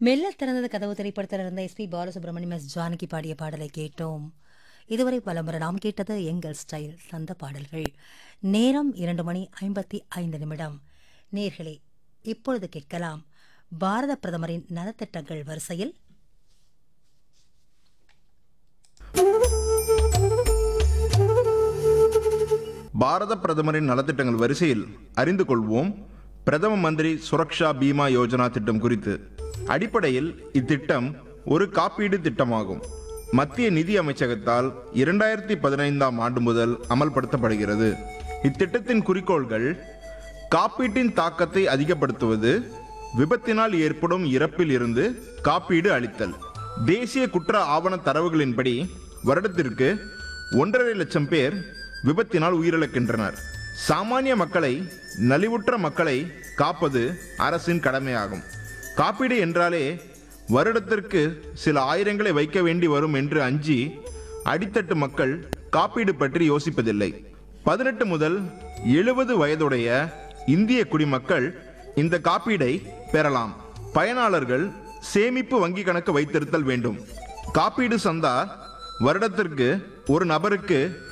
மெல்ல திறந்தது கதவு திரைப்படத்தில் இருந்த எஸ்பி பாலசுப்ரமணியம் எஸ் ஜானகி பாடிய பாடலை கேட்டோம் இதுவரை பலமுறை நாம் கேட்டது எங்கள் ஸ்டைல் தந்த பாடல்கள் நேரம் இரண்டு மணி ஐம்பத்தி ஐந்து நிமிடம் நேர்களே இப்பொழுது கேட்கலாம் பாரத பிரதமரின் நலத்திட்டங்கள் வரிசையில் பாரத பிரதமரின் நலத்திட்டங்கள் வரிசையில் அறிந்து கொள்வோம் பிரதம மந்திரி சுரக்ஷா பீமா யோஜனா திட்டம் குறித்து அடிப்படையில் இத்திட்டம் ஒரு காப்பீடு திட்டமாகும் மத்திய நிதி அமைச்சகத்தால் இரண்டாயிரத்தி பதினைந்தாம் ஆண்டு முதல் அமல்படுத்தப்படுகிறது இத்திட்டத்தின் குறிக்கோள்கள் காப்பீட்டின் தாக்கத்தை அதிகப்படுத்துவது விபத்தினால் ஏற்படும் இறப்பில் இருந்து காப்பீடு அளித்தல் தேசிய குற்ற ஆவண தரவுகளின்படி வருடத்திற்கு ஒன்றரை லட்சம் பேர் விபத்தினால் உயிரிழக்கின்றனர் சாமானிய மக்களை நலிவுற்ற மக்களை காப்பது அரசின் கடமையாகும் காப்பீடு என்றாலே வருடத்திற்கு சில ஆயிரங்களை வைக்க வேண்டி வரும் என்று அஞ்சி அடித்தட்டு மக்கள் காப்பீடு பற்றி யோசிப்பதில்லை பதினெட்டு முதல் எழுபது வயதுடைய இந்திய குடிமக்கள் இந்த காப்பீடை பெறலாம் பயனாளர்கள் சேமிப்பு வங்கி கணக்கு வைத்திருத்தல் வேண்டும் காப்பீடு சந்தா வருடத்திற்கு ஒரு நபருக்கு